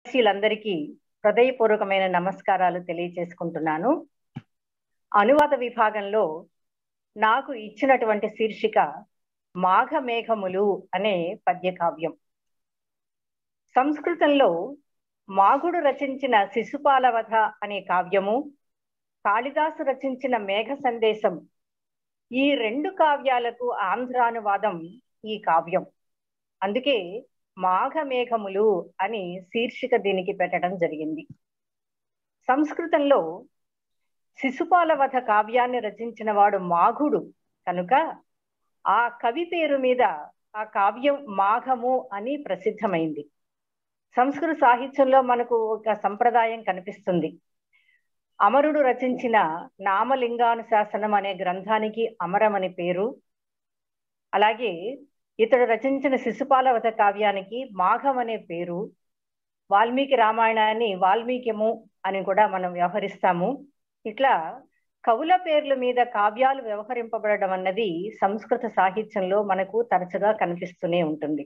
సదస్సులందరికీ హృదయపూర్వకమైన నమస్కారాలు తెలియచేసుకుంటున్నాను అనువాద విభాగంలో నాకు ఇచ్చినటువంటి శీర్షిక మాఘమేఘములు అనే పద్యకావ్యం సంస్కృతంలో మాగుడు రచించిన శిశుపాలవధ అనే కావ్యము కాళిదాసు రచించిన మేఘ సందేశం ఈ రెండు కావ్యాలకు ఆంధ్రానువాదం ఈ కావ్యం అందుకే మాఘమేఘములు అని శీర్షిక దీనికి పెట్టడం జరిగింది సంస్కృతంలో శిశుపాలవధ కావ్యాన్ని రచించిన వాడు మాఘుడు కనుక ఆ కవి పేరు మీద ఆ కావ్యం మాఘము అని ప్రసిద్ధమైంది సంస్కృత సాహిత్యంలో మనకు ఒక సంప్రదాయం కనిపిస్తుంది అమరుడు రచించిన నామలింగానుశాసనం అనే గ్రంథానికి అమరం అని పేరు అలాగే ఇతడు రచించిన శిశుపాలవత కావ్యానికి మాఘం అనే పేరు వాల్మీకి రామాయణాన్ని వాల్మీకిము అని కూడా మనం వ్యవహరిస్తాము ఇట్లా కవుల పేర్ల మీద కావ్యాలు వ్యవహరింపబడడం అన్నది సంస్కృత సాహిత్యంలో మనకు తరచుగా కనిపిస్తూనే ఉంటుంది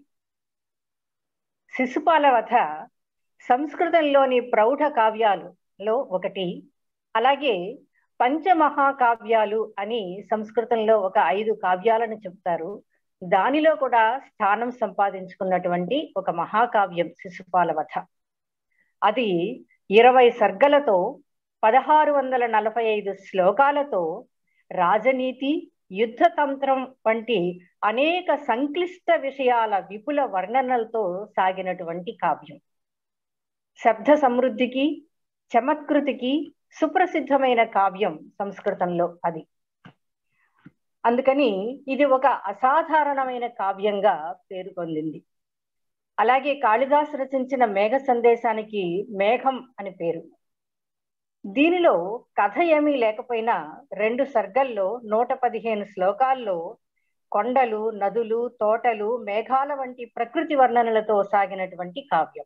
శిశుపాలవధ సంస్కృతంలోని ప్రౌఢ కావ్యాలలో ఒకటి అలాగే పంచమహాకావ్యాలు అని సంస్కృతంలో ఒక ఐదు కావ్యాలను చెప్తారు దానిలో కూడా స్థానం సంపాదించుకున్నటువంటి ఒక మహాకావ్యం శిశుపాలవధ అది ఇరవై సర్గలతో పదహారు వందల నలభై ఐదు శ్లోకాలతో రాజనీతి యుద్ధతంత్రం వంటి అనేక సంక్లిష్ట విషయాల విపుల వర్ణనలతో సాగినటువంటి కావ్యం శబ్ద సమృద్ధికి చమత్కృతికి సుప్రసిద్ధమైన కావ్యం సంస్కృతంలో అది అందుకని ఇది ఒక అసాధారణమైన కావ్యంగా పేరు పొందింది అలాగే కాళిదాసు రచించిన మేఘ సందేశానికి మేఘం అని పేరు దీనిలో కథ ఏమీ లేకపోయినా రెండు సర్గల్లో నూట పదిహేను శ్లోకాల్లో కొండలు నదులు తోటలు మేఘాల వంటి ప్రకృతి వర్ణనలతో సాగినటువంటి కావ్యం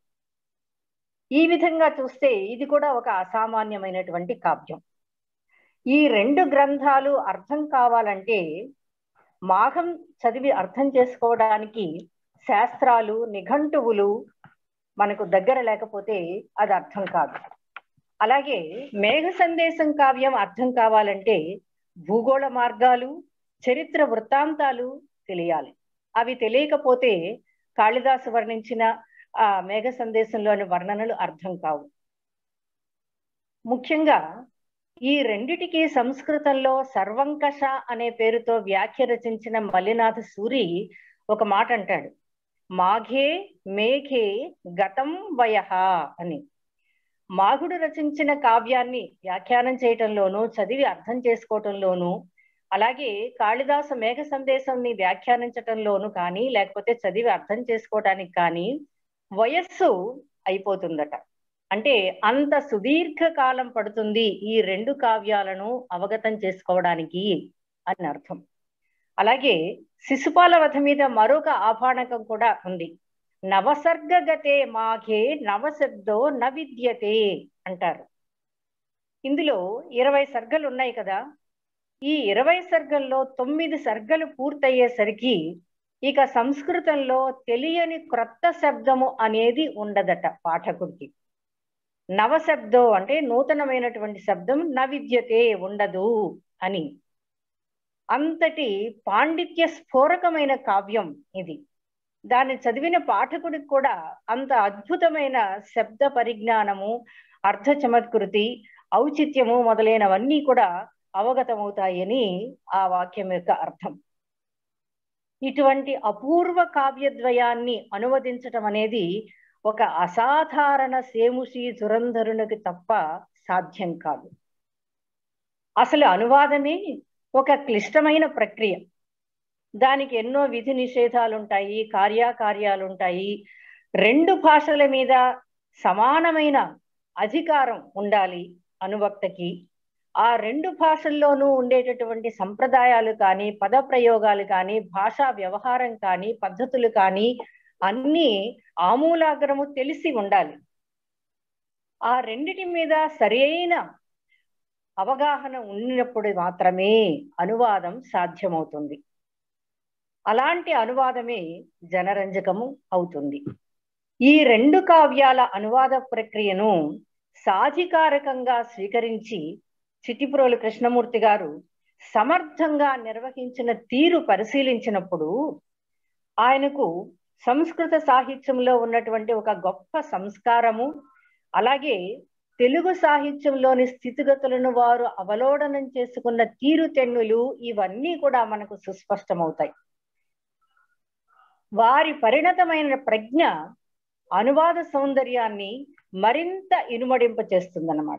ఈ విధంగా చూస్తే ఇది కూడా ఒక అసామాన్యమైనటువంటి కావ్యం ఈ రెండు గ్రంథాలు అర్థం కావాలంటే మాఘం చదివి అర్థం చేసుకోవడానికి శాస్త్రాలు నిఘంటువులు మనకు దగ్గర లేకపోతే అది అర్థం కాదు అలాగే మేఘ సందేశం కావ్యం అర్థం కావాలంటే భూగోళ మార్గాలు చరిత్ర వృత్తాంతాలు తెలియాలి అవి తెలియకపోతే కాళిదాసు వర్ణించిన ఆ మేఘ సందేశంలోని వర్ణనలు అర్థం కావు ముఖ్యంగా ఈ రెండిటికి సంస్కృతంలో సర్వంకష అనే పేరుతో వ్యాఖ్య రచించిన మల్లినాథ సూరి ఒక మాట అంటాడు మాఘే మేఘే గతం వయ అని మాఘుడు రచించిన కావ్యాన్ని వ్యాఖ్యానం చేయటంలోనూ చదివి అర్థం చేసుకోవటంలోనూ అలాగే కాళిదాస మేఘ సందేశంని వ్యాఖ్యానించటంలోనూ కానీ లేకపోతే చదివి అర్థం చేసుకోవటానికి కానీ వయస్సు అయిపోతుందట అంటే అంత సుదీర్ఘ కాలం పడుతుంది ఈ రెండు కావ్యాలను అవగతం చేసుకోవడానికి అని అర్థం అలాగే శిశుపాలవధ మీద మరొక ఆభాణకం కూడా ఉంది నవసర్గగతే మాఘే నవశబ్దో నవిద్యతే అంటారు ఇందులో ఇరవై సర్గలు ఉన్నాయి కదా ఈ ఇరవై సర్గల్లో తొమ్మిది సర్గలు పూర్తయ్యేసరికి ఇక సంస్కృతంలో తెలియని క్రొత్త శబ్దము అనేది ఉండదట పాఠకుడికి నవశబ్దో అంటే నూతనమైనటువంటి శబ్దం నవిద్యతే ఉండదు అని అంతటి పాండిత్య స్ఫోరకమైన కావ్యం ఇది దాన్ని చదివిన పాఠకుడికి కూడా అంత అద్భుతమైన శబ్ద పరిజ్ఞానము అర్ధ చమత్కృతి ఔచిత్యము మొదలైనవన్నీ కూడా అవగతమవుతాయని ఆ వాక్యం యొక్క అర్థం ఇటువంటి అపూర్వ కావ్యద్వయాన్ని అనువదించటం అనేది ఒక అసాధారణ సేముషి దురంధరునికి తప్ప సాధ్యం కాదు అసలు అనువాదమే ఒక క్లిష్టమైన ప్రక్రియ దానికి ఎన్నో విధి నిషేధాలు ఉంటాయి కార్యాకార్యాలు ఉంటాయి రెండు భాషల మీద సమానమైన అధికారం ఉండాలి అనువక్తకి ఆ రెండు భాషల్లోనూ ఉండేటటువంటి సంప్రదాయాలు కానీ పద ప్రయోగాలు కానీ భాషా వ్యవహారం కానీ పద్ధతులు కానీ అన్నీ ఆమూలాగ్రము తెలిసి ఉండాలి ఆ రెండిటి మీద సరైన అవగాహన ఉన్నప్పుడు మాత్రమే అనువాదం సాధ్యమవుతుంది అలాంటి అనువాదమే జనరంజకము అవుతుంది ఈ రెండు కావ్యాల అనువాద ప్రక్రియను సాధికారకంగా స్వీకరించి చిట్టిప్రోలు కృష్ణమూర్తి గారు సమర్థంగా నిర్వహించిన తీరు పరిశీలించినప్పుడు ఆయనకు సంస్కృత సాహిత్యంలో ఉన్నటువంటి ఒక గొప్ప సంస్కారము అలాగే తెలుగు సాహిత్యంలోని స్థితిగతులను వారు అవలోడనం చేసుకున్న తీరుతెన్నులు ఇవన్నీ కూడా మనకు సుస్పష్టమవుతాయి వారి పరిణతమైన ప్రజ్ఞ అనువాద సౌందర్యాన్ని మరింత ఇనుమడింప చేస్తుందన్నమాట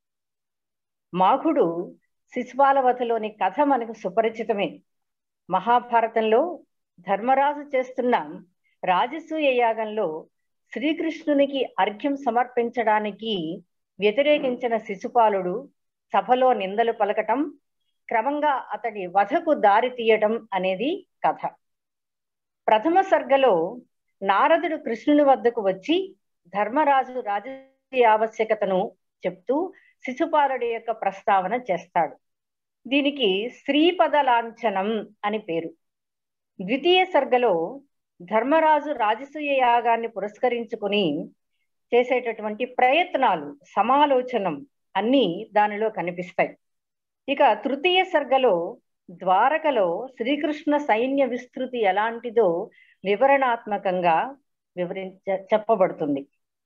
మాఘుడు శిశుపాలవతలోని కథ మనకు సుపరిచితమే మహాభారతంలో ధర్మరాజు చేస్తున్న రాజసూయ యాగంలో శ్రీకృష్ణునికి అర్ఘ్యం సమర్పించడానికి వ్యతిరేకించిన శిశుపాలుడు సభలో నిందలు పలకటం క్రమంగా అతడి వధకు దారి తీయటం అనేది కథ ప్రథమ సర్గలో నారదుడు కృష్ణుని వద్దకు వచ్చి ధర్మరాజు రాజకీయ ఆవశ్యకతను చెప్తూ శిశుపాలుడి యొక్క ప్రస్తావన చేస్తాడు దీనికి శ్రీపద లాంఛనం అని పేరు ద్వితీయ సర్గలో ధర్మరాజు రాజసూయ యాగాన్ని పురస్కరించుకుని చేసేటటువంటి ప్రయత్నాలు సమాలోచనం అన్ని దానిలో కనిపిస్తాయి ఇక తృతీయ సర్గలో ద్వారకలో శ్రీకృష్ణ సైన్య విస్తృతి ఎలాంటిదో వివరణాత్మకంగా వివరించ చెప్పబడుతుంది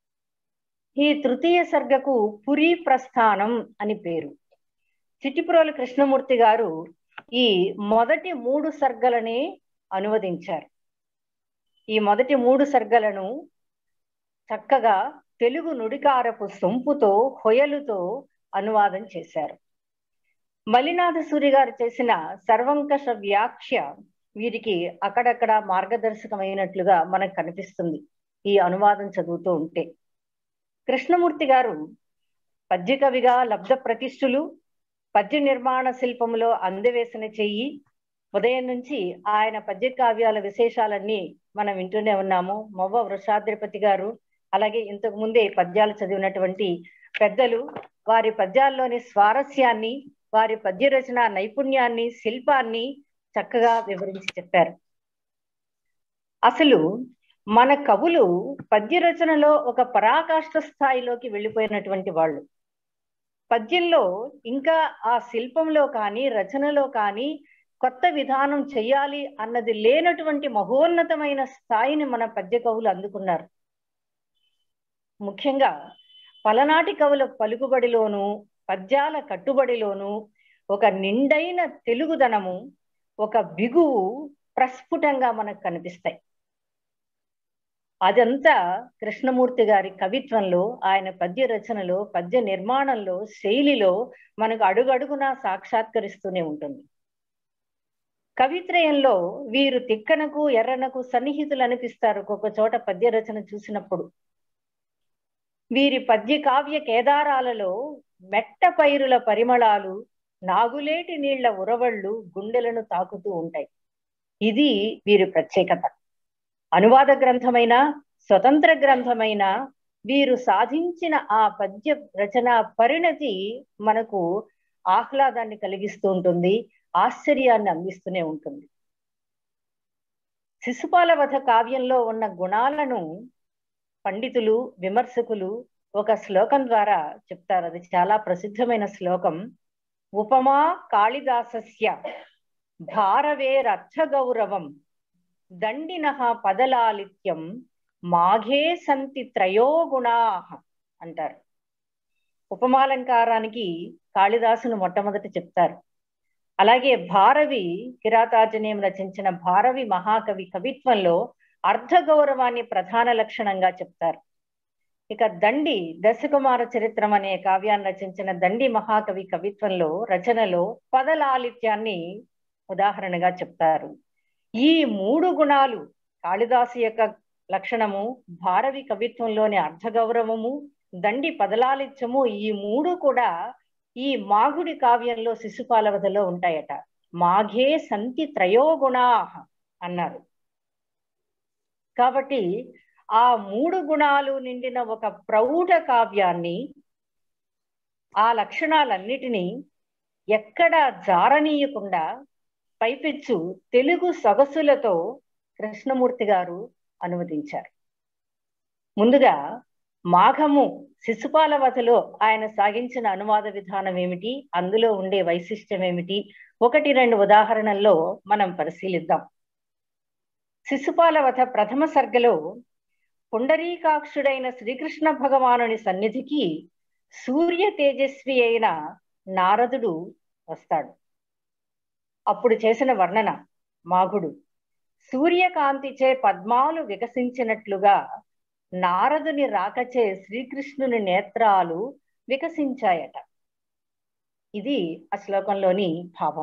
ఈ తృతీయ సర్గకు పురి ప్రస్థానం అని పేరు చిట్టిపురోలు కృష్ణమూర్తి గారు ఈ మొదటి మూడు సర్గలనే అనువదించారు ఈ మొదటి మూడు సర్గలను చక్కగా తెలుగు నుడికారపు సొంపుతో హొయలుతో అనువాదం చేశారు మలినాథ సూరి గారు చేసిన సర్వంకష వ్యాఖ్య వీరికి అక్కడక్కడ మార్గదర్శకమైనట్లుగా మనకు కనిపిస్తుంది ఈ అనువాదం చదువుతూ ఉంటే కృష్ణమూర్తి గారు పద్య కవిగా లబ్ధ ప్రతిష్ఠులు పద్య నిర్మాణ శిల్పంలో అందవేసిన చెయ్యి ఉదయం నుంచి ఆయన పద్య కావ్యాల విశేషాలన్నీ మనం వింటూనే ఉన్నాము మొవ్వ వృషాద్రిపతి గారు అలాగే ఇంతకు ముందే పద్యాలు చదివినటువంటి పెద్దలు వారి పద్యాల్లోని స్వారస్యాన్ని వారి పద్య రచన నైపుణ్యాన్ని శిల్పాన్ని చక్కగా వివరించి చెప్పారు అసలు మన కవులు పద్య రచనలో ఒక పరాకాష్ఠ స్థాయిలోకి వెళ్ళిపోయినటువంటి వాళ్ళు పద్యంలో ఇంకా ఆ శిల్పంలో కానీ రచనలో కానీ కొత్త విధానం చెయ్యాలి అన్నది లేనటువంటి మహోన్నతమైన స్థాయిని మన పద్య కవులు అందుకున్నారు ముఖ్యంగా పలనాటి కవుల పలుకుబడిలోను పద్యాల కట్టుబడిలోను ఒక నిండైన తెలుగుదనము ఒక బిగువు ప్రస్ఫుటంగా మనకు కనిపిస్తాయి అదంతా కృష్ణమూర్తి గారి కవిత్వంలో ఆయన పద్య రచనలో పద్య నిర్మాణంలో శైలిలో మనకు అడుగడుగునా సాక్షాత్కరిస్తూనే ఉంటుంది కవిత్రయంలో వీరు తిక్కనకు ఎర్రనకు సన్నిహితులు అనిపిస్తారు ఒక్కొక్క చోట పద్య రచన చూసినప్పుడు వీరి పద్య కావ్య కేదారాలలో మెట్ట పైరుల పరిమళాలు నాగులేటి నీళ్ల ఉరవళ్ళు గుండెలను తాకుతూ ఉంటాయి ఇది వీరి ప్రత్యేకత అనువాద గ్రంథమైన స్వతంత్ర గ్రంథమైన వీరు సాధించిన ఆ పద్య రచన పరిణతి మనకు ఆహ్లాదాన్ని కలిగిస్తూ ఉంటుంది ఆశ్చర్యాన్ని అందిస్తూనే ఉంటుంది శిశుపాల వధ కావ్యంలో ఉన్న గుణాలను పండితులు విమర్శకులు ఒక శ్లోకం ద్వారా చెప్తారు అది చాలా ప్రసిద్ధమైన శ్లోకం ఉపమా కాళిదాసస్య భారవేరర్థ గౌరవం దండిన పదలాలిత్యం మాఘే సంతి త్రయోగుణా అంటారు ఉపమాలంకారానికి కాళిదాసును మొట్టమొదట చెప్తారు అలాగే భారవి కిరాతార్జనీయం రచించిన భారవి మహాకవి కవిత్వంలో అర్ధ గౌరవాన్ని ప్రధాన లక్షణంగా చెప్తారు ఇక దండి దశకుమార చరిత్రం అనే కావ్యాన్ని రచించిన దండి మహాకవి కవిత్వంలో రచనలో పదలాలిత్యాన్ని ఉదాహరణగా చెప్తారు ఈ మూడు గుణాలు కాళిదాసు యొక్క లక్షణము భారవి కవిత్వంలోని అర్ధగౌరవము దండి పదలాలిత్యము ఈ మూడు కూడా ఈ మాగుడి కావ్యంలో శిశుపాలవధలో ఉంటాయట మాఘే సంతి త్రయోగుణా అన్నారు కాబట్టి ఆ మూడు గుణాలు నిండిన ఒక ప్రౌఢ కావ్యాన్ని ఆ లక్షణాలన్నిటినీ ఎక్కడ జారనీయకుండా పైపెచ్చు తెలుగు సొగసులతో కృష్ణమూర్తి గారు అనువదించారు ముందుగా మాఘము శిశుపాల వధలో ఆయన సాగించిన అనువాద విధానం ఏమిటి అందులో ఉండే వైశిష్ట్యం ఏమిటి ఒకటి రెండు ఉదాహరణల్లో మనం పరిశీలిద్దాం శిశుపాల వధ ప్రథమ సర్గలో పుండరీకాక్షుడైన శ్రీకృష్ణ భగవానుని సన్నిధికి సూర్య తేజస్వి అయిన నారదుడు వస్తాడు అప్పుడు చేసిన వర్ణన మాఘుడు సూర్యకాంతిచే పద్మాలు వికసించినట్లుగా నారదుని రాకచే శ్రీకృష్ణుని నేత్రాలు వికసించాయట ఇది ఆ శ్లోకంలోని భావం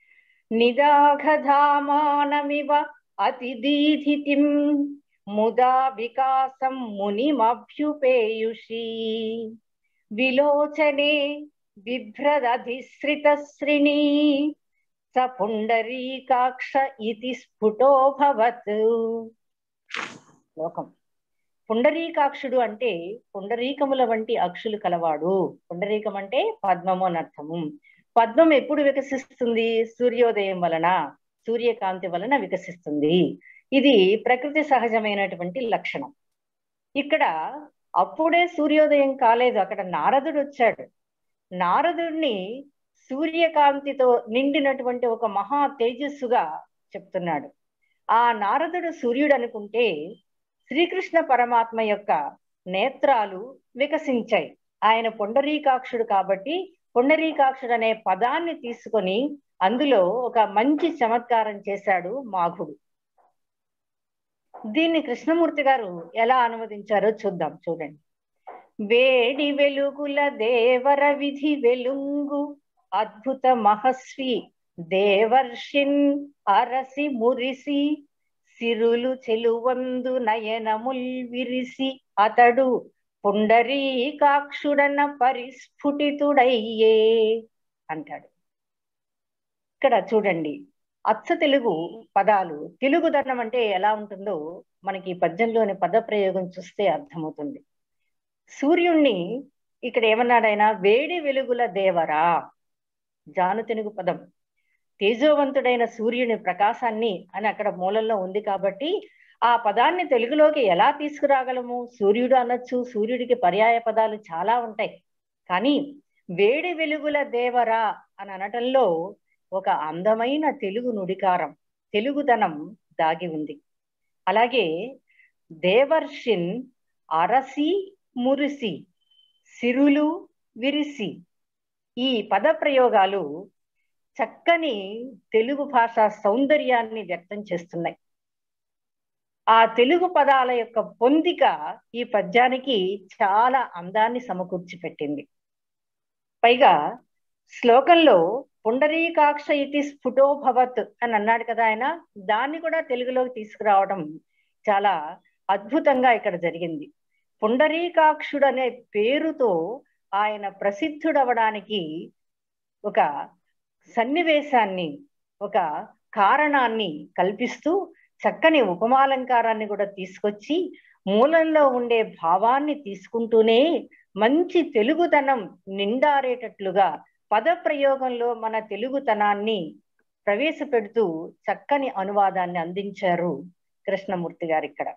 నిదాఘధామానమివ అతిదీధితిం ముదా వికాసం మునిమభ్యుపేయుషి విలోచనే బిభ్రదధిశ్రితశ్రిణీ స పుండరీకాక్ష ఇతి స్ఫుటోభవత్ శ్లోకం పుండరీకాక్షుడు అంటే పుండరీకముల వంటి అక్షులు కలవాడు పుండరీకం అంటే పద్మము అని అర్థము పద్మం ఎప్పుడు వికసిస్తుంది సూర్యోదయం వలన సూర్యకాంతి వలన వికసిస్తుంది ఇది ప్రకృతి సహజమైనటువంటి లక్షణం ఇక్కడ అప్పుడే సూర్యోదయం కాలేదు అక్కడ నారదుడు వచ్చాడు నారదుడిని సూర్యకాంతితో నిండినటువంటి ఒక మహా తేజస్సుగా చెప్తున్నాడు ఆ నారదుడు సూర్యుడు అనుకుంటే శ్రీకృష్ణ పరమాత్మ యొక్క నేత్రాలు వికసించాయి ఆయన పొండరీకాక్షుడు కాబట్టి పొండరీకాక్షుడు అనే పదాన్ని తీసుకొని అందులో ఒక మంచి చమత్కారం చేశాడు మాఘుడు దీన్ని కృష్ణమూర్తి గారు ఎలా అనువదించారో చూద్దాం చూడండి వేడి వెలుగుల దేవర విధి వెలుంగు అద్భుత మహస్వి దేవర్షిన్ అరసి మురిసి సిరులు చెలువందు నయనముల్ విరిసి అతడు పుండరీకాక్షుడన పరిస్ఫుటితుడయ్యే అంటాడు ఇక్కడ చూడండి అచ్చ తెలుగు పదాలు తెలుగుదనం అంటే ఎలా ఉంటుందో మనకి ఈ పద్యంలోని పద ప్రయోగం చూస్తే అర్థమవుతుంది సూర్యుణ్ణి ఇక్కడ ఏమన్నాడైనా వేడి వెలుగుల దేవరా జాను తెలుగు పదం తేజోవంతుడైన సూర్యుని ప్రకాశాన్ని అని అక్కడ మూలంలో ఉంది కాబట్టి ఆ పదాన్ని తెలుగులోకి ఎలా తీసుకురాగలము సూర్యుడు అనొచ్చు సూర్యుడికి పర్యాయ పదాలు చాలా ఉంటాయి కానీ వేడి వెలుగుల దేవరా అని అనటంలో ఒక అందమైన తెలుగు నుడికారం తెలుగుదనం దాగి ఉంది అలాగే దేవర్షిన్ అరసి మురిసి సిరులు విరిసి ఈ పద ప్రయోగాలు చక్కని తెలుగు భాష సౌందర్యాన్ని వ్యక్తం చేస్తున్నాయి ఆ తెలుగు పదాల యొక్క పొందిక ఈ పద్యానికి చాలా అందాన్ని సమకూర్చి పెట్టింది పైగా శ్లోకంలో పుండరీకాక్ష ఇతి స్ఫుటోభవత్ అని అన్నాడు కదా ఆయన దాన్ని కూడా తెలుగులోకి తీసుకురావడం చాలా అద్భుతంగా ఇక్కడ జరిగింది పుండరీకాక్షుడు అనే పేరుతో ఆయన ప్రసిద్ధుడవడానికి ఒక సన్నివేశాన్ని ఒక కారణాన్ని కల్పిస్తూ చక్కని ఉపమాలంకారాన్ని కూడా తీసుకొచ్చి మూలంలో ఉండే భావాన్ని తీసుకుంటూనే మంచి తెలుగుతనం నిండారేటట్లుగా పద ప్రయోగంలో మన తెలుగుతనాన్ని ప్రవేశపెడుతూ చక్కని అనువాదాన్ని అందించారు కృష్ణమూర్తి గారు ఇక్కడ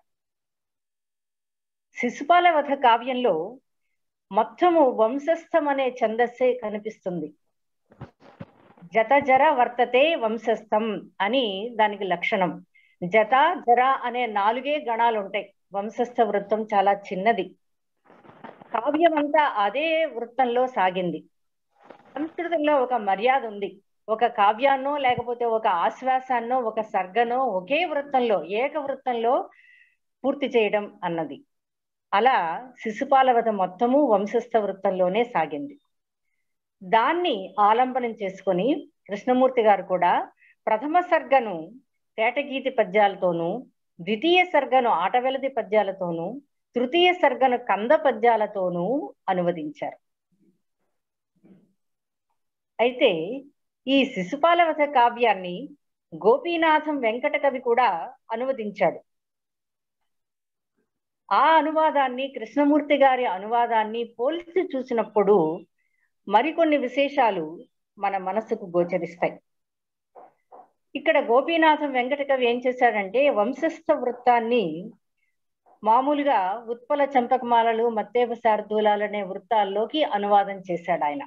శిశుపాల వధ కావ్యంలో మొత్తము వంశస్థం అనే ఛందస్సే కనిపిస్తుంది జత జర వర్తతే వంశస్థం అని దానికి లక్షణం జత జర అనే నాలుగే గణాలు ఉంటాయి వంశస్థ వృత్తం చాలా చిన్నది కావ్యం అంతా అదే వృత్తంలో సాగింది సంస్కృతంలో ఒక మర్యాద ఉంది ఒక కావ్యాన్నో లేకపోతే ఒక ఆశ్వాసాన్నో ఒక సర్గనో ఒకే వృత్తంలో ఏక వృత్తంలో పూర్తి చేయడం అన్నది అలా శిశుపాలవత మొత్తము వంశస్థ వృత్తంలోనే సాగింది దాన్ని ఆలంబనం చేసుకొని కృష్ణమూర్తి గారు కూడా ప్రథమ సర్గను తేటగీతి పద్యాలతోనూ ద్వితీయ సర్గను ఆటవెలది పద్యాలతోనూ తృతీయ సర్గను కంద పద్యాలతోనూ అనువదించారు అయితే ఈ శిశుపాలవత కావ్యాన్ని గోపీనాథం వెంకట కవి కూడా అనువదించాడు ఆ అనువాదాన్ని కృష్ణమూర్తి గారి అనువాదాన్ని పోల్చి చూసినప్పుడు మరికొన్ని విశేషాలు మన మనసుకు గోచరిస్తాయి ఇక్కడ గోపీనాథం వెంకట కవి ఏం చేశాడంటే వంశస్థ వృత్తాన్ని మామూలుగా ఉత్పల చంపకమాలలు మత్తేప శార్దూలాలనే వృత్తాల్లోకి అనువాదం చేశాడు ఆయన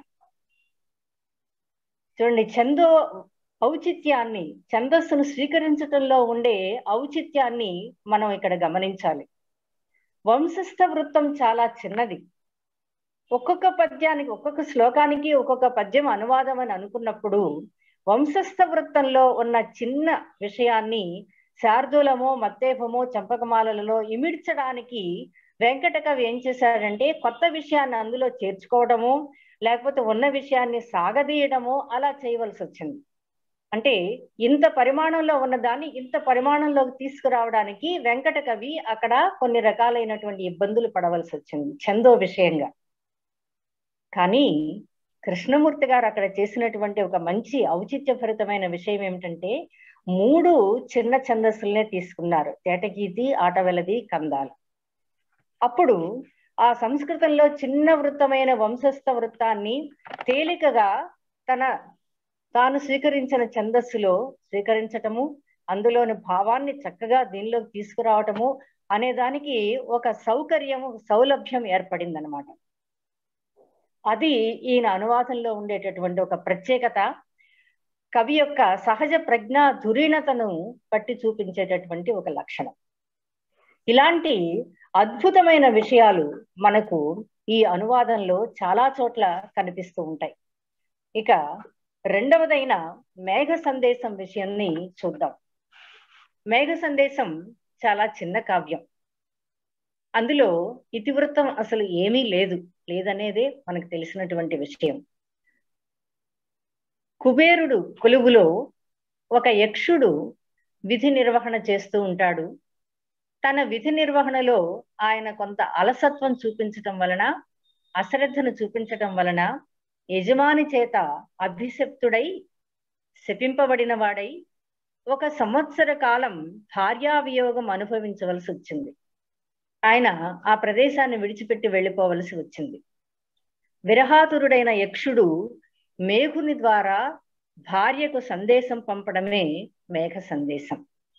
చూడండి చందో ఔచిత్యాన్ని ఛందస్సును స్వీకరించటంలో ఉండే ఔచిత్యాన్ని మనం ఇక్కడ గమనించాలి వంశస్థ వృత్తం చాలా చిన్నది ఒక్కొక్క పద్యానికి ఒక్కొక్క శ్లోకానికి ఒక్కొక్క పద్యం అనువాదం అని అనుకున్నప్పుడు వంశస్థ వృత్తంలో ఉన్న చిన్న విషయాన్ని శార్దూలమో మత్తేపమో చంపకమాలలో ఇమిడ్చడానికి వెంకట కవి ఏం చేశాడంటే కొత్త విషయాన్ని అందులో చేర్చుకోవడము లేకపోతే ఉన్న విషయాన్ని సాగదీయడము అలా చేయవలసి వచ్చింది అంటే ఇంత పరిమాణంలో ఉన్నదాన్ని ఇంత పరిమాణంలోకి తీసుకురావడానికి వెంకట కవి అక్కడ కొన్ని రకాలైనటువంటి ఇబ్బందులు పడవలసి వచ్చింది చందో విషయంగా కానీ కృష్ణమూర్తి గారు అక్కడ చేసినటువంటి ఒక మంచి ఔచిత్యభరితమైన విషయం ఏమిటంటే మూడు చిన్న ఛందస్సులనే తీసుకున్నారు తేటగీతి ఆటవెలది కందాలు అప్పుడు ఆ సంస్కృతంలో చిన్న వృత్తమైన వంశస్థ వృత్తాన్ని తేలికగా తన తాను స్వీకరించిన ఛందస్సులో స్వీకరించటము అందులోని భావాన్ని చక్కగా దీనిలోకి తీసుకురావటము అనే దానికి ఒక సౌకర్యం సౌలభ్యం ఏర్పడింది అనమాట అది ఈయన అనువాదంలో ఉండేటటువంటి ఒక ప్రత్యేకత కవి యొక్క సహజ ప్రజ్ఞ ధురీణతను పట్టి చూపించేటటువంటి ఒక లక్షణం ఇలాంటి అద్భుతమైన విషయాలు మనకు ఈ అనువాదంలో చాలా చోట్ల కనిపిస్తూ ఉంటాయి ఇక రెండవదైన మేఘ సందేశం విషయాన్ని చూద్దాం మేఘ సందేశం చాలా చిన్న కావ్యం అందులో ఇతివృత్తం అసలు ఏమీ లేదు లేదనేదే మనకు తెలిసినటువంటి విషయం కుబేరుడు కొలువులో ఒక యక్షుడు విధి నిర్వహణ చేస్తూ ఉంటాడు తన విధి నిర్వహణలో ఆయన కొంత అలసత్వం చూపించటం వలన అశ్రద్ధను చూపించటం వలన యజమాని చేత అభిశప్తుడై శపింపబడిన వాడై ఒక సంవత్సర కాలం భార్యావియోగం అనుభవించవలసి వచ్చింది ఆయన ఆ ప్రదేశాన్ని విడిచిపెట్టి వెళ్ళిపోవలసి వచ్చింది విరహాతురుడైన యక్షుడు మేఘుని ద్వారా భార్యకు సందేశం పంపడమే మేఘ సందేశం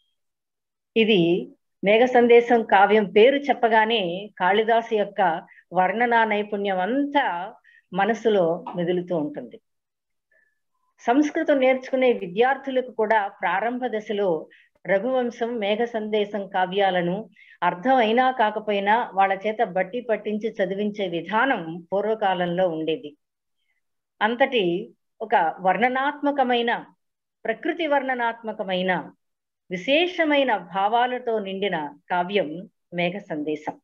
ఇది మేఘ సందేశం కావ్యం పేరు చెప్పగానే కాళిదాసు యొక్క వర్ణనా నైపుణ్యం అంతా మనసులో మెదులుతూ ఉంటుంది సంస్కృతం నేర్చుకునే విద్యార్థులకు కూడా ప్రారంభ దశలో రఘువంశం మేఘ సందేశం కావ్యాలను అర్థం అయినా కాకపోయినా వాళ్ళ చేత బట్టి పట్టించి చదివించే విధానం పూర్వకాలంలో ఉండేది అంతటి ఒక వర్ణనాత్మకమైన ప్రకృతి వర్ణనాత్మకమైన విశేషమైన భావాలతో నిండిన కావ్యం మేఘ సందేశం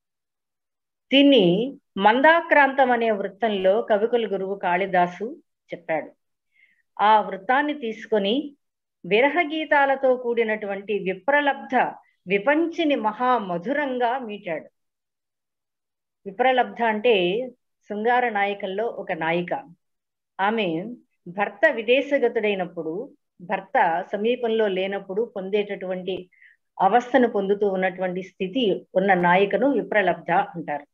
దీన్ని మందాక్రాంతం అనే వృత్తంలో కవికుల గురువు కాళిదాసు చెప్పాడు ఆ వృత్తాన్ని తీసుకొని విరహ గీతాలతో కూడినటువంటి విప్రలబ్ధ విపంచిని మహా మధురంగా మీటాడు విప్రలబ్ధ అంటే శృంగార నాయికల్లో ఒక నాయిక ఆమె భర్త విదేశగతుడైనప్పుడు భర్త సమీపంలో లేనప్పుడు పొందేటటువంటి అవస్థను పొందుతూ ఉన్నటువంటి స్థితి ఉన్న నాయికను విప్రలబ్ధ అంటారు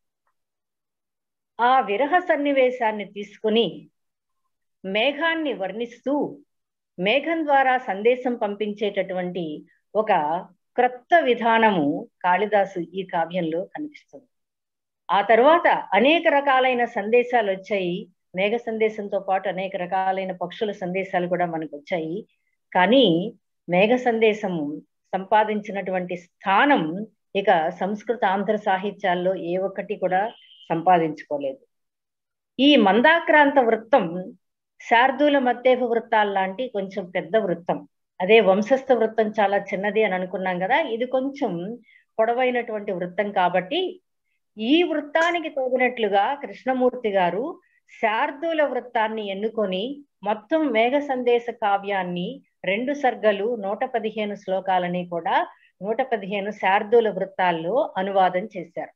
ఆ విరహ సన్నివేశాన్ని తీసుకుని మేఘాన్ని వర్ణిస్తూ మేఘం ద్వారా సందేశం పంపించేటటువంటి ఒక క్రొత్త విధానము కాళిదాసు ఈ కావ్యంలో కనిపిస్తుంది ఆ తర్వాత అనేక రకాలైన సందేశాలు వచ్చాయి మేఘ సందేశంతో పాటు అనేక రకాలైన పక్షుల సందేశాలు కూడా మనకు వచ్చాయి కానీ మేఘ సందేశము సంపాదించినటువంటి స్థానం ఇక సంస్కృత ఆంధ్ర సాహిత్యాల్లో ఏ ఒక్కటి కూడా సంపాదించుకోలేదు ఈ మందాక్రాంత వృత్తం శార్దూల మత్తేప వృత్తాలు లాంటి కొంచెం పెద్ద వృత్తం అదే వంశస్థ వృత్తం చాలా చిన్నది అని అనుకున్నాం కదా ఇది కొంచెం పొడవైనటువంటి వృత్తం కాబట్టి ఈ వృత్తానికి తగినట్లుగా కృష్ణమూర్తి గారు శార్దూల వృత్తాన్ని ఎన్నుకొని మొత్తం మేఘ సందేశ కావ్యాన్ని రెండు సర్గలు నూట పదిహేను శ్లోకాలని కూడా నూట పదిహేను శార్దూల వృత్తాల్లో అనువాదం చేశారు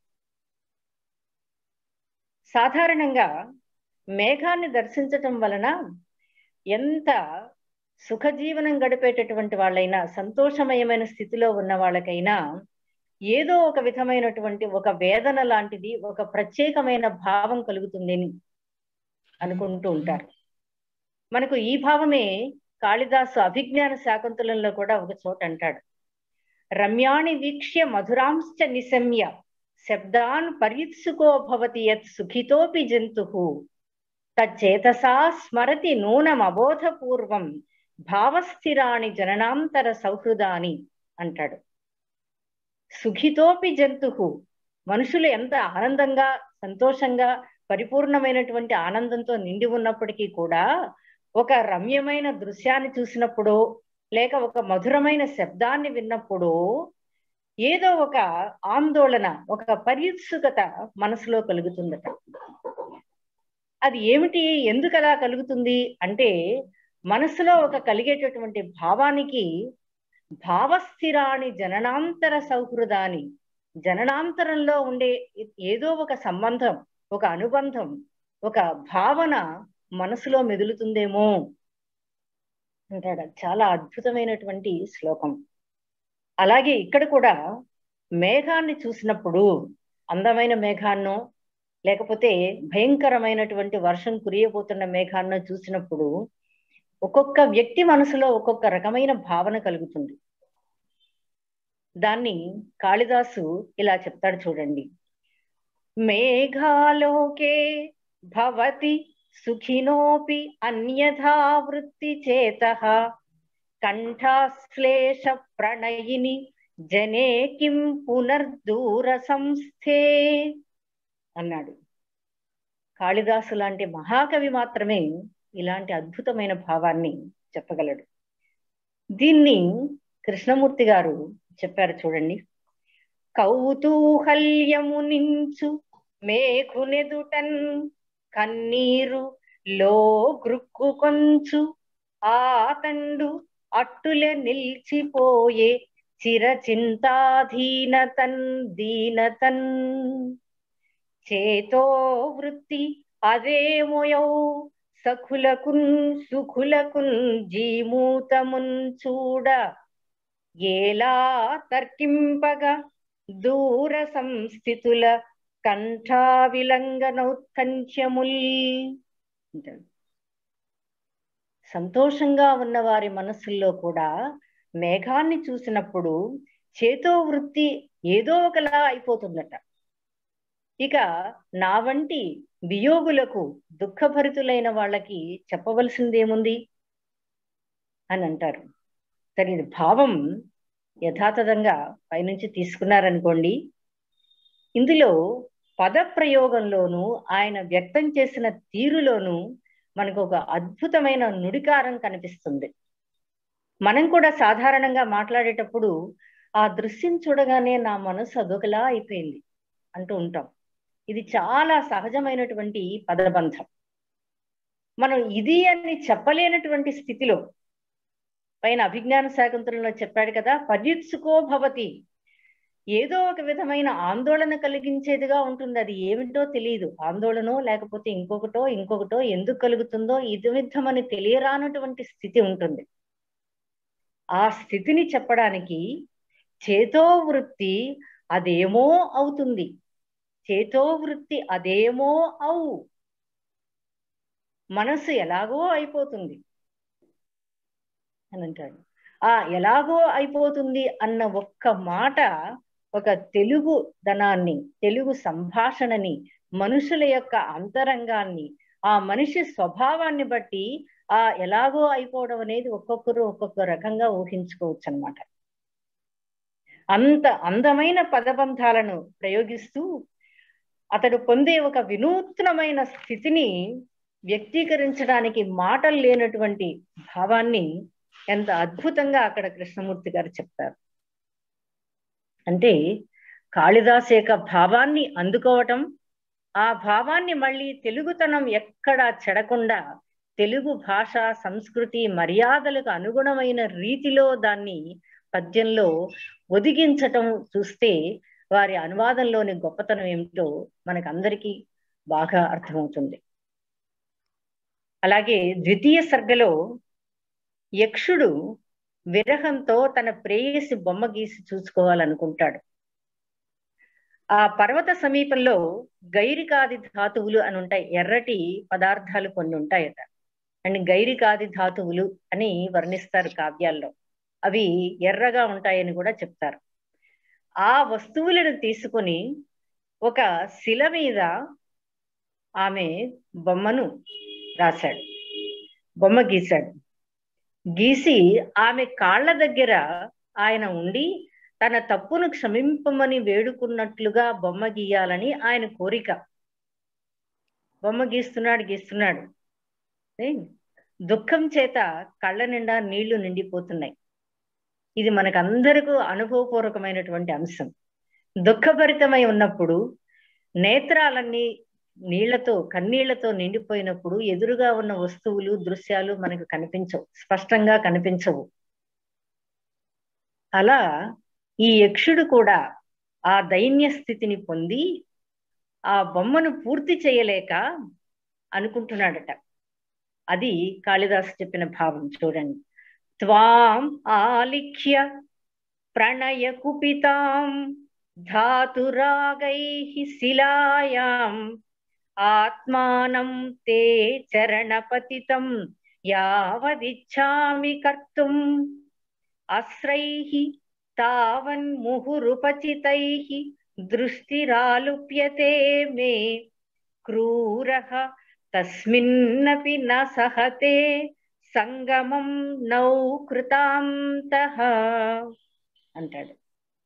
సాధారణంగా మేఘాన్ని దర్శించటం వలన ఎంత సుఖజీవనం గడిపేటటువంటి వాళ్ళైనా సంతోషమయమైన స్థితిలో ఉన్న వాళ్ళకైనా ఏదో ఒక విధమైనటువంటి ఒక వేదన లాంటిది ఒక ప్రత్యేకమైన భావం కలుగుతుందని అనుకుంటూ ఉంటారు మనకు ఈ భావమే కాళిదాసు అభిజ్ఞాన శాకుంతలంలో కూడా ఒక చోట అంటాడు రమ్యాణి వీక్ష్య మధురాంశ్చ నిశమ్య శబ్దాన్ పర్యుత్సుకో భవతి యత్ సుఖితోపి జంతు తచ్చేతసా స్మరతి నూనమబోధపూర్వం భావస్థిరాణి జననాంతర సౌహృదాని అంటాడు సుఖితోపి జంతు మనుషులు ఎంత ఆనందంగా సంతోషంగా పరిపూర్ణమైనటువంటి ఆనందంతో నిండి ఉన్నప్పటికీ కూడా ఒక రమ్యమైన దృశ్యాన్ని చూసినప్పుడు లేక ఒక మధురమైన శబ్దాన్ని విన్నప్పుడు ఏదో ఒక ఆందోళన ఒక పర్యుత్సుకత మనసులో కలుగుతుందట అది ఏమిటి ఎందుకు అలా కలుగుతుంది అంటే మనసులో ఒక కలిగేటటువంటి భావానికి భావస్థిరాని జననాంతర సౌహృదాని జననాంతరంలో ఉండే ఏదో ఒక సంబంధం ఒక అనుబంధం ఒక భావన మనసులో మెదులుతుందేమో అంటాడు చాలా అద్భుతమైనటువంటి శ్లోకం అలాగే ఇక్కడ కూడా మేఘాన్ని చూసినప్పుడు అందమైన మేఘాన్నో లేకపోతే భయంకరమైనటువంటి వర్షం కురియబోతున్న మేఘాన్నో చూసినప్పుడు ఒక్కొక్క వ్యక్తి మనసులో ఒక్కొక్క రకమైన భావన కలుగుతుంది దాన్ని కాళిదాసు ఇలా చెప్తాడు చూడండి మేఘాలోకే భవతి సుఖినోపి అన్యథా వృత్తి చేత కంఠాశ్లేష ప్రణయిని జనే కిం పునర్దూర సంస్థే అన్నాడు కాళిదాసు లాంటి మహాకవి మాత్రమే ఇలాంటి అద్భుతమైన భావాన్ని చెప్పగలడు దీన్ని కృష్ణమూర్తి గారు చెప్పారు చూడండి కౌతూహల్యము నించు మేఘునెదుటన్ కన్నీరు లో గ్రుక్కు కొంచు ఆతండు అట్టులే నిలిచిపోయే చిర చింతాధీనతన్ దీనతన్ చేతో వృత్తి అదేమోయౌ సఖులకున్ సుఖులకున్ జీమూతమున్ చూడ ఏలా తర్కింపగా దూర సంస్థితుల కంఠావిలంగనౌత్కంఠ్యముల్ సంతోషంగా ఉన్న వారి మనసుల్లో కూడా మేఘాన్ని చూసినప్పుడు చేతో వృత్తి ఏదో ఒకలా అయిపోతుందట ఇక నా వంటి వియోగులకు దుఃఖభరితులైన వాళ్ళకి చెప్పవలసిందేముంది అని అంటారు సరే ఇది భావం యథాతథంగా పైనుంచి తీసుకున్నారనుకోండి ఇందులో పద ప్రయోగంలోనూ ఆయన వ్యక్తం చేసిన తీరులోనూ మనకు ఒక అద్భుతమైన నుడికారం కనిపిస్తుంది మనం కూడా సాధారణంగా మాట్లాడేటప్పుడు ఆ దృశ్యం చూడగానే నా మనసు అదొకలా అయిపోయింది అంటూ ఉంటాం ఇది చాలా సహజమైనటువంటి పదబంధం మనం ఇది అని చెప్పలేనటువంటి స్థితిలో పైన అభిజ్ఞాన శాకుంతలంలో చెప్పాడు కదా పర్యుత్సుకో భవతి ఏదో ఒక విధమైన ఆందోళన కలిగించేదిగా ఉంటుంది అది ఏమిటో తెలియదు ఆందోళనో లేకపోతే ఇంకొకటో ఇంకొకటో ఎందుకు కలుగుతుందో ఇది విధమని తెలియరానటువంటి స్థితి ఉంటుంది ఆ స్థితిని చెప్పడానికి చేతో వృత్తి అదేమో అవుతుంది చేతో వృత్తి అదేమో అవు మనసు ఎలాగో అయిపోతుంది అని అంటాడు ఆ ఎలాగో అయిపోతుంది అన్న ఒక్క మాట ఒక తెలుగు ధనాన్ని తెలుగు సంభాషణని మనుషుల యొక్క అంతరంగాన్ని ఆ మనిషి స్వభావాన్ని బట్టి ఆ ఎలాగో అయిపోవడం అనేది ఒక్కొక్కరు ఒక్కొక్క రకంగా ఊహించుకోవచ్చు అనమాట అంత అందమైన పదబంధాలను ప్రయోగిస్తూ అతడు పొందే ఒక వినూత్నమైన స్థితిని వ్యక్తీకరించడానికి మాటలు లేనటువంటి భావాన్ని ఎంత అద్భుతంగా అక్కడ కృష్ణమూర్తి గారు చెప్తారు అంటే కాళిదాస్ యొక్క భావాన్ని అందుకోవటం ఆ భావాన్ని మళ్ళీ తెలుగుతనం ఎక్కడా చెడకుండా తెలుగు భాష సంస్కృతి మర్యాదలకు అనుగుణమైన రీతిలో దాన్ని పద్యంలో ఒదిగించటం చూస్తే వారి అనువాదంలోని గొప్పతనం ఏమిటో మనకందరికీ బాగా అర్థమవుతుంది అలాగే ద్వితీయ సర్గలో యక్షుడు విరహంతో తన ప్రేయసి బొమ్మ గీసి చూసుకోవాలనుకుంటాడు ఆ పర్వత సమీపంలో గైరికాది ధాతువులు అని ఉంటాయి ఎర్రటి పదార్థాలు కొన్ని ఉంటాయట అండ్ గైరికాది ధాతువులు అని వర్ణిస్తారు కావ్యాల్లో అవి ఎర్రగా ఉంటాయని కూడా చెప్తారు ఆ వస్తువులను తీసుకొని ఒక శిల మీద ఆమె బొమ్మను రాశాడు బొమ్మ గీశాడు గీసి ఆమె కాళ్ళ దగ్గర ఆయన ఉండి తన తప్పును క్షమింపమని వేడుకున్నట్లుగా బొమ్మ గీయాలని ఆయన కోరిక బొమ్మ గీస్తున్నాడు గీస్తున్నాడు ఏ? దుఃఖం చేత కళ్ళ నిండా నీళ్లు నిండిపోతున్నాయి ఇది మనకందరికీ అనుభవపూర్వకమైనటువంటి అంశం దుఃఖభరితమై ఉన్నప్పుడు నేత్రాలన్నీ నీళ్లతో కన్నీళ్లతో నిండిపోయినప్పుడు ఎదురుగా ఉన్న వస్తువులు దృశ్యాలు మనకు కనిపించవు స్పష్టంగా కనిపించవు అలా ఈ యక్షుడు కూడా ఆ దైన్య స్థితిని పొంది ఆ బొమ్మను పూర్తి చేయలేక అనుకుంటున్నాడట అది కాళిదాసు చెప్పిన భావం చూడండి త్వాం ఆలిఖ్య ప్రణయ కుపితాం ధాతురాగై శిలాయాం ఆత్మానం తే చరణపతితం యావదిచ్ఛామి కర్తుం అశ్రైః తావన్ముహురుపచితైః దృష్టిరాలుప్యతే మే క్రూరః తస్మిన్నపి న సహతే సంగమం నౌ కృతాంతః అంటాడు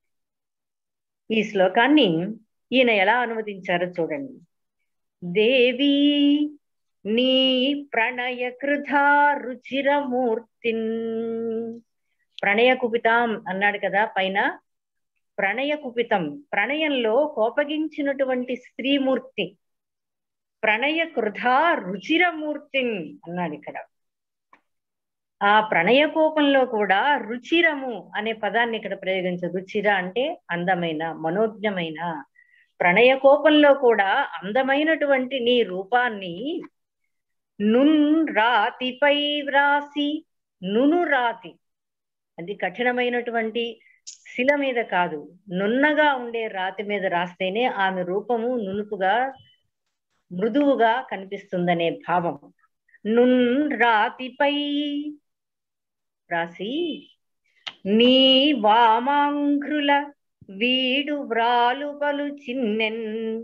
ఈ శ్లోకాన్ని ఈయన ఎలా అనువదించారో చూడండి దేవీ నీ ప్రణయ కృధా రుచిరమూర్తిన్ ప్రణయ కుపితాం అన్నాడు కదా పైన ప్రణయ కుపితం ప్రణయంలో కోపగించినటువంటి స్త్రీమూర్తి ప్రణయ కృధా రుచిరమూర్తిన్ అన్నాడు ఇక్కడ ఆ ప్రణయ కోపంలో కూడా రుచిరము అనే పదాన్ని ఇక్కడ ప్రయోగించారు రుచిర అంటే అందమైన మనోజ్ఞమైన ప్రణయ కోపంలో కూడా అందమైనటువంటి నీ రూపాన్ని నున్ రాతిపై వ్రాసి నును రాతి అది కఠినమైనటువంటి శిల మీద కాదు నున్నగా ఉండే రాతి మీద రాస్తేనే ఆమె రూపము నునుపుగా మృదువుగా కనిపిస్తుందనే భావం నున్ రాతిపై రాసి నీ వామాంఘ్రుల వీడు వ్రాలు పలు చిన్నెన్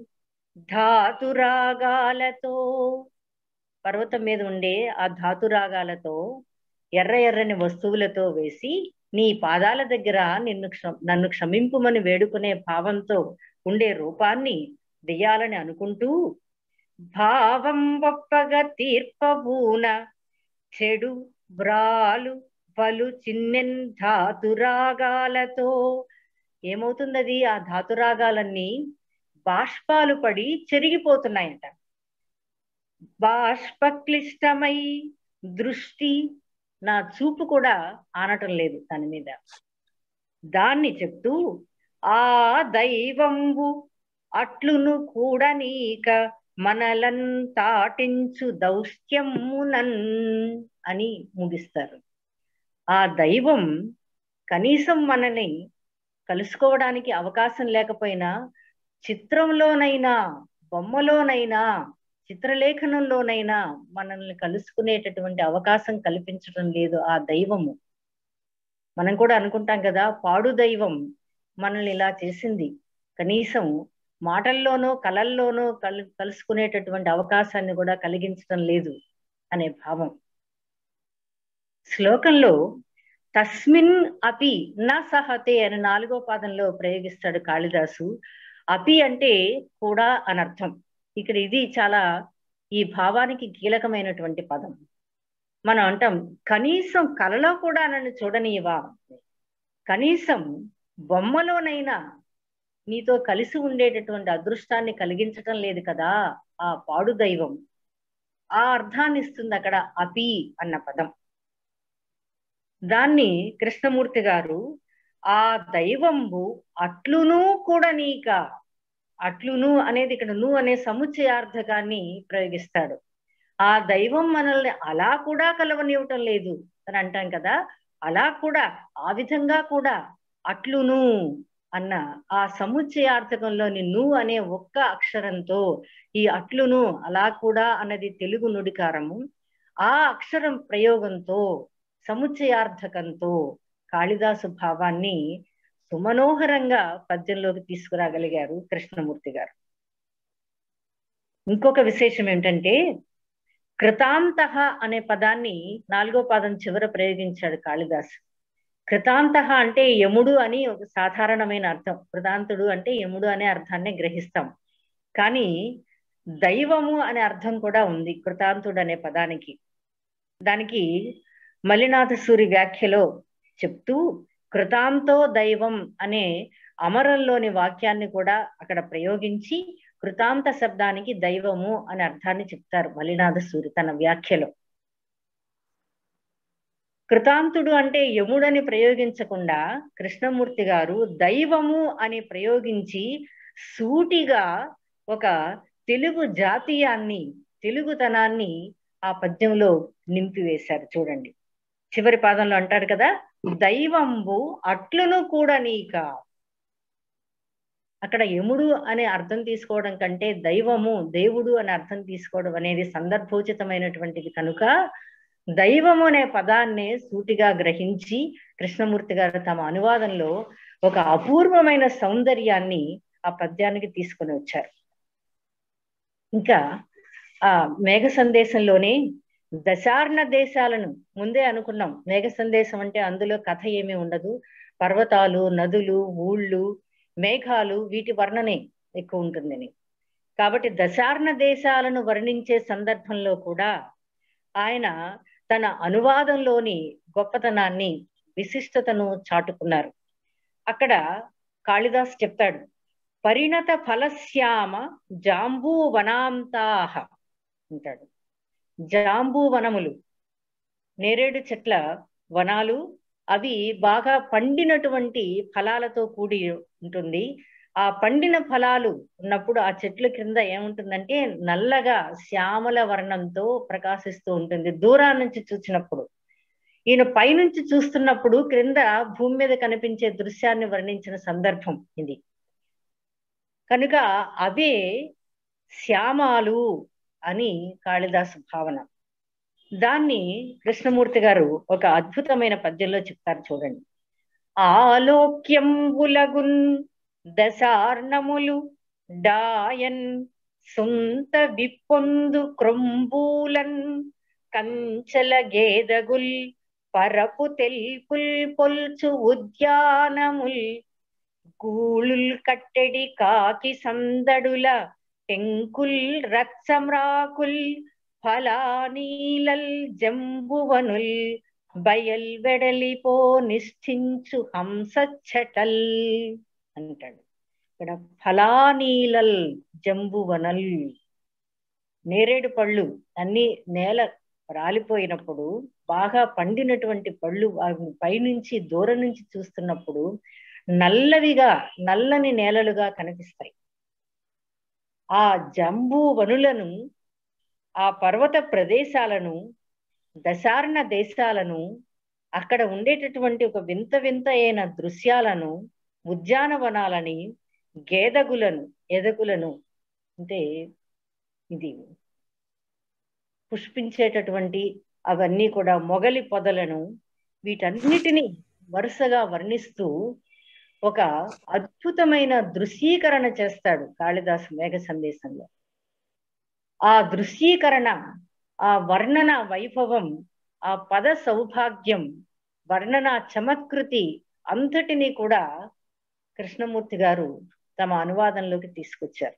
ధాతురాగాలతో పర్వతం మీద ఉండే ఆ ధాతురాగాలతో ఎర్ర ఎర్రని వస్తువులతో వేసి నీ పాదాల దగ్గర నిన్ను క్ష- నన్ను క్షమింపుమని వేడుకునే భావంతో ఉండే రూపాన్ని వెయ్యాలని అనుకుంటూ భావం ఒప్పగా తీర్పబూన చెడు వ్రాలు పలు చిన్నెన్ ధాతురాగాలతో ఏమవుతుంది ఆ ధాతురాగాలన్నీ బాష్పాలు పడి చెరిగిపోతున్నాయంట బాష్పక్లిష్టమై దృష్టి నా చూపు కూడా ఆనటం లేదు దాని మీద దాన్ని చెప్తూ ఆ దైవంబు అట్లును కూడా నీక మనలన్ తాటించు దౌష్ట్యమునన్ అని ముగిస్తారు ఆ దైవం కనీసం మనని కలుసుకోవడానికి అవకాశం లేకపోయినా చిత్రంలోనైనా బొమ్మలోనైనా చిత్రలేఖనంలోనైనా మనల్ని కలుసుకునేటటువంటి అవకాశం కల్పించడం లేదు ఆ దైవము మనం కూడా అనుకుంటాం కదా పాడు దైవం మనల్ని ఇలా చేసింది కనీసం మాటల్లోనో కళల్లోనో కలు కలుసుకునేటటువంటి అవకాశాన్ని కూడా కలిగించడం లేదు అనే భావం శ్లోకంలో తస్మిన్ అపి నా సహతే అని నాలుగో పాదంలో ప్రయోగిస్తాడు కాళిదాసు అపి అంటే కూడా అనర్థం ఇక్కడ ఇది చాలా ఈ భావానికి కీలకమైనటువంటి పదం మనం అంటాం కనీసం కలలో కూడా నన్ను చూడనివా కనీసం బొమ్మలోనైనా నీతో కలిసి ఉండేటటువంటి అదృష్టాన్ని కలిగించటం లేదు కదా ఆ పాడు దైవం ఆ అర్థాన్ని ఇస్తుంది అక్కడ అపి అన్న పదం దాన్ని కృష్ణమూర్తి గారు ఆ దైవంబు అట్లును కూడా నీక అట్లును అనేది ఇక్కడ ను అనే సముచ్చయార్థకాన్ని ప్రయోగిస్తాడు ఆ దైవం మనల్ని అలా కూడా కలవనివ్వటం లేదు అని అంటాం కదా అలా కూడా ఆ విధంగా కూడా అట్లును అన్న ఆ సముచ్చయార్థకంలోని ను అనే ఒక్క అక్షరంతో ఈ అట్లును అలా కూడా అన్నది తెలుగు నుడికారము ఆ అక్షరం ప్రయోగంతో సముచ్చయార్థకంతో కాళిదాసు భావాన్ని సుమనోహరంగా పద్యంలోకి తీసుకురాగలిగారు కృష్ణమూర్తి గారు ఇంకొక విశేషం ఏమిటంటే కృతాంత అనే పదాన్ని నాలుగో పాదం చివర ప్రయోగించాడు కాళిదాసు కృతాంత అంటే యముడు అని ఒక సాధారణమైన అర్థం కృతాంతుడు అంటే యముడు అనే అర్థాన్ని గ్రహిస్తాం కానీ దైవము అనే అర్థం కూడా ఉంది కృతాంతుడు అనే పదానికి దానికి మలినాథ సూరి వ్యాఖ్యలో చెప్తూ కృతాంతో దైవం అనే అమరంలోని వాక్యాన్ని కూడా అక్కడ ప్రయోగించి కృతాంత శబ్దానికి దైవము అనే అర్థాన్ని చెప్తారు మలినాథ సూరి తన వ్యాఖ్యలో కృతాంతుడు అంటే యముడని ప్రయోగించకుండా కృష్ణమూర్తి గారు దైవము అని ప్రయోగించి సూటిగా ఒక తెలుగు జాతీయాన్ని తెలుగుతనాన్ని ఆ పద్యంలో నింపివేశారు చూడండి చివరి పాదంలో అంటాడు కదా దైవంబు అట్లును కూడా నీక అక్కడ యముడు అనే అర్థం తీసుకోవడం కంటే దైవము దేవుడు అనే అర్థం తీసుకోవడం అనేది సందర్భోచితమైనటువంటిది కనుక దైవము అనే పదాన్నే సూటిగా గ్రహించి కృష్ణమూర్తి గారు తమ అనువాదంలో ఒక అపూర్వమైన సౌందర్యాన్ని ఆ పద్యానికి తీసుకొని వచ్చారు ఇంకా ఆ మేఘ సందేశంలోనే దశార్ణ దేశాలను ముందే అనుకున్నాం మేఘ సందేశం అంటే అందులో కథ ఏమీ ఉండదు పర్వతాలు నదులు ఊళ్ళు మేఘాలు వీటి వర్ణనే ఎక్కువ ఉంటుందని కాబట్టి దశార్ణ దేశాలను వర్ణించే సందర్భంలో కూడా ఆయన తన అనువాదంలోని గొప్పతనాన్ని విశిష్టతను చాటుకున్నారు అక్కడ కాళిదాస్ చెప్తాడు పరిణత ఫలశ్యామ జాంబూ వనాంతాహ అంటాడు జాంబూ వనములు నేరేడు చెట్ల వనాలు అవి బాగా పండినటువంటి ఫలాలతో కూడి ఉంటుంది ఆ పండిన ఫలాలు ఉన్నప్పుడు ఆ చెట్ల క్రింద ఏముంటుందంటే నల్లగా శ్యామల వర్ణంతో ప్రకాశిస్తూ ఉంటుంది దూరం నుంచి చూసినప్పుడు ఈయన పైనుంచి చూస్తున్నప్పుడు క్రింద భూమి మీద కనిపించే దృశ్యాన్ని వర్ణించిన సందర్భం ఇది కనుక అవే శ్యామాలు అని కాళిదాసు భావన దాన్ని కృష్ణమూర్తి గారు ఒక అద్భుతమైన పద్యంలో చెప్తారు చూడండి ఆలోక్యంబులగున్ దశార్ణములు డాయన్ సుంత విప్పొందు క్రొంబూలన్ కంచల గేదగుల్ పరపు తెల్పుల్ పొల్చు ఉద్యానముల్ గూళుల్ కట్టెడి కాకి సందడుల టెంకుల్ రక్సమ్రాకుల్ ఫలానీలల్ జంబువనుల్ బయల్ వెడలిపో నిష్ఠించు హంసచ్చటల్ అంటాడు ఇక్కడ ఫలానీలల్ జంబువనల్ నేరేడు పళ్ళు అన్ని నేల రాలిపోయినప్పుడు బాగా పండినటువంటి పళ్ళు పైనుంచి దూరం నుంచి చూస్తున్నప్పుడు నల్లవిగా నల్లని నేలలుగా కనిపిస్తాయి ఆ జంబూ వనులను ఆ పర్వత ప్రదేశాలను దశార్ణ దేశాలను అక్కడ ఉండేటటువంటి ఒక వింత వింత అయిన దృశ్యాలను ఉద్యానవనాలని గేదగులను ఎదగులను అంటే ఇది పుష్పించేటటువంటి అవన్నీ కూడా మొగలి పొదలను వీటన్నిటిని వరుసగా వర్ణిస్తూ ఒక అద్భుతమైన దృశ్యీకరణ చేస్తాడు కాళిదాసు మేఘ సందేశంలో ఆ దృశ్యీకరణ ఆ వర్ణన వైభవం ఆ పద సౌభాగ్యం వర్ణన చమత్కృతి అంతటినీ కూడా కృష్ణమూర్తి గారు తమ అనువాదంలోకి తీసుకొచ్చారు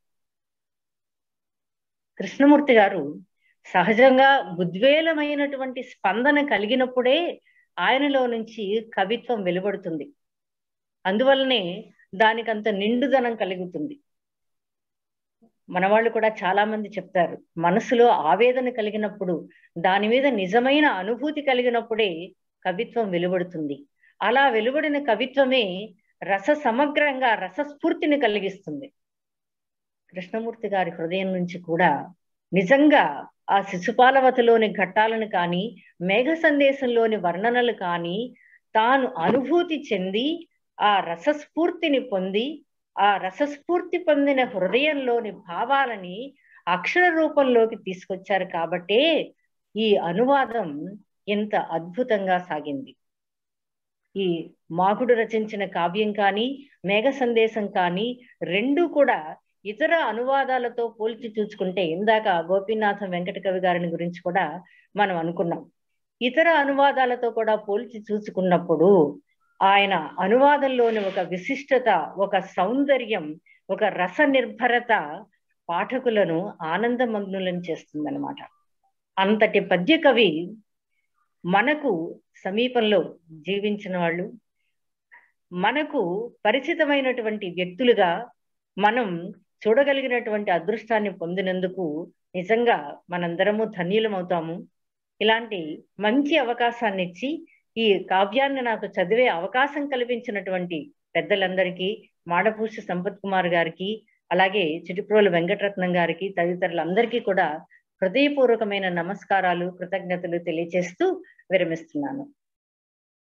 కృష్ణమూర్తి గారు సహజంగా ఉద్వేలమైనటువంటి స్పందన కలిగినప్పుడే ఆయనలో నుంచి కవిత్వం వెలువడుతుంది అందువల్లనే దానికంత నిండుదనం కలుగుతుంది మన వాళ్ళు కూడా చాలా మంది చెప్తారు మనసులో ఆవేదన కలిగినప్పుడు దాని మీద నిజమైన అనుభూతి కలిగినప్పుడే కవిత్వం వెలువడుతుంది అలా వెలువడిన కవిత్వమే రస సమగ్రంగా రసస్ఫూర్తిని కలిగిస్తుంది కృష్ణమూర్తి గారి హృదయం నుంచి కూడా నిజంగా ఆ శిశుపాలవతిలోని ఘట్టాలను కానీ మేఘ సందేశంలోని వర్ణనలు కానీ తాను అనుభూతి చెంది ఆ రసస్ఫూర్తిని పొంది ఆ రసస్ఫూర్తి పొందిన హృదయంలోని భావాలని అక్షర రూపంలోకి తీసుకొచ్చారు కాబట్టే ఈ అనువాదం ఎంత అద్భుతంగా సాగింది ఈ మాకుడు రచించిన కావ్యం కానీ మేఘ సందేశం కానీ రెండు కూడా ఇతర అనువాదాలతో పోల్చి చూసుకుంటే ఇందాక గోపీనాథం వెంకట కవి గారిని గురించి కూడా మనం అనుకున్నాం ఇతర అనువాదాలతో కూడా పోల్చి చూసుకున్నప్పుడు ఆయన అనువాదంలోని ఒక విశిష్టత ఒక సౌందర్యం ఒక రస నిర్భరత పాఠకులను ఆనందమగ్నులను చేస్తుందన్నమాట అంతటి పద్య కవి మనకు సమీపంలో జీవించిన వాళ్ళు మనకు పరిచితమైనటువంటి వ్యక్తులుగా మనం చూడగలిగినటువంటి అదృష్టాన్ని పొందినందుకు నిజంగా మనందరము ధన్యులమవుతాము ఇలాంటి మంచి అవకాశాన్ని ఇచ్చి ఈ కావ్యాన్ని నాకు చదివే అవకాశం కల్పించినటువంటి పెద్దలందరికీ మాడపూసి సంపత్ కుమార్ గారికి అలాగే చిటిప్రోలు వెంకటరత్నం గారికి తదితరులందరికీ కూడా హృదయపూర్వకమైన నమస్కారాలు కృతజ్ఞతలు తెలియజేస్తూ విరమిస్తున్నాను